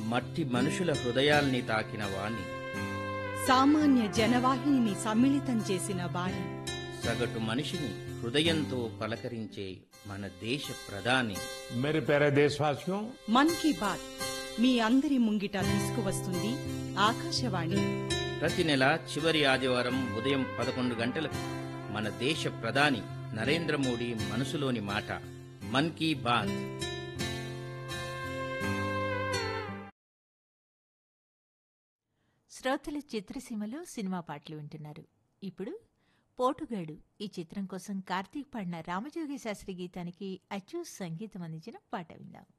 మట్టి మనుషుల హృదయాల్ని తాకిన వాణి సామాన్య జనవాహినిని సమ్మిళితం చేసిన వాణి సగటు మనిషిని హృదయంతో పలకరించే మన దేశ ప్రధాని मेरे प्यारे देशवासियों మన్ కీ బాత్ మీ అందరి ముంగిట తీసుకువస్తుంది ఆకాశవాణి ప్రతి నెల చివరి ఆదివారం ఉదయం పదకొండు గంటలకు మన దేశ ప్రధాని నరేంద్ర మోడీ మనసులోని మాట మన్ కీ బాత్ శ్రోతల చిత్రసీమలో సినిమా పాటలు వింటున్నారు ఇప్పుడు పోటుగాడు ఈ చిత్రం కోసం కార్తీక్ పాడిన రామజోగి శాస్త్రి గీతానికి అచ్చు సంగీతం అందించిన పాట విందాం